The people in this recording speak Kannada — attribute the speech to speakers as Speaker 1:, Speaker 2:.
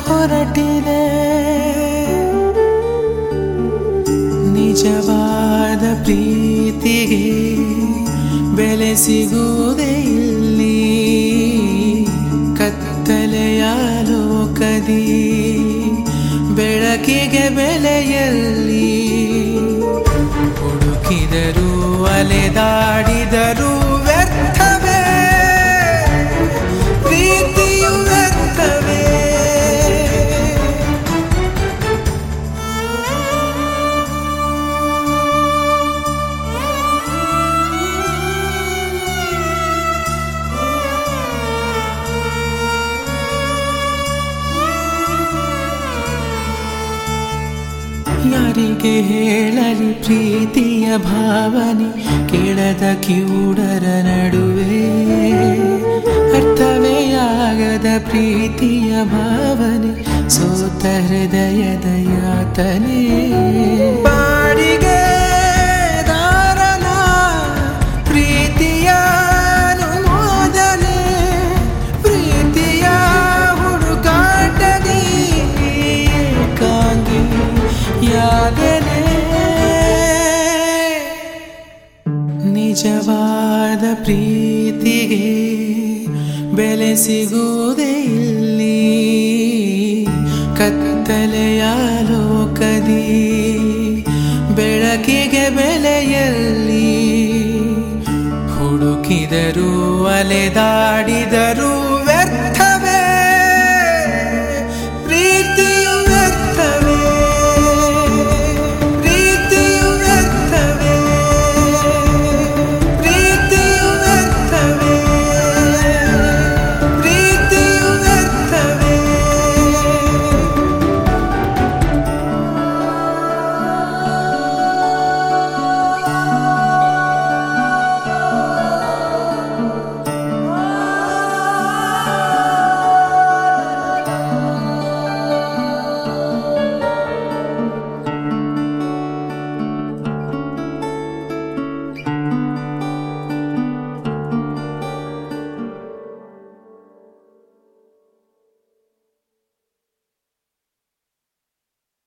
Speaker 1: ಹೊರಟಿದೆ ನಿಜವಾದ ಪ್ರೀತಿಗೆ ಬೆಲೆ ಸಿಗುವುದೇ ಇಲ್ಲಿ ಕತ್ತಲೆಯ ಲೋಕದಿ ಬೆಳಕಿಗೆ ಬೆಲೆಯಲ್ಲಿ ಹುಡುಕಿದರು ಅಲೆದಾಡಿದರು ವ್ಯರ್ಥವೇ ಪ್ರೀತಿಯು ವ್ಯರ್ಥವೇ ಯಾರಿಗೆ ಹೇಳಲಿ ಪ್ರೀತಿಯ ಭಾವನೆ ಕೇಳದ ಕಿವುಡರ ನಡುವೆ ಅರ್ಥವೇ ಆಗದ ಪ್ರೀತಿಯ ಭಾವನೆ ಸೋತ ಹೃದಯದ ಯಾತನೆ ಬಾಡಿಗೆ ದಾರನ ಪ್ರೀತಿಯ ಅನುಮೋದನೆ ಪ್ರೀತಿಯ ಹುಡುಕಾಟದಿ ಏಕಾಂಗಿ ಯಾದನೆ ನಿಜವಾದ ಪ್ರೀತಿಗೆ ಬೆಲೆ ಸಿಗುವುದೇ ಇಲ್ಲಿ ಕತ್ತಲೆಯ ಲೋಕದಿ ಬೆಳಕಿಗೆ ಬೆಲೆಯಲ್ಲಿ ಹುಡುಕಿದರು ಅಲೆದಾಡಿದರು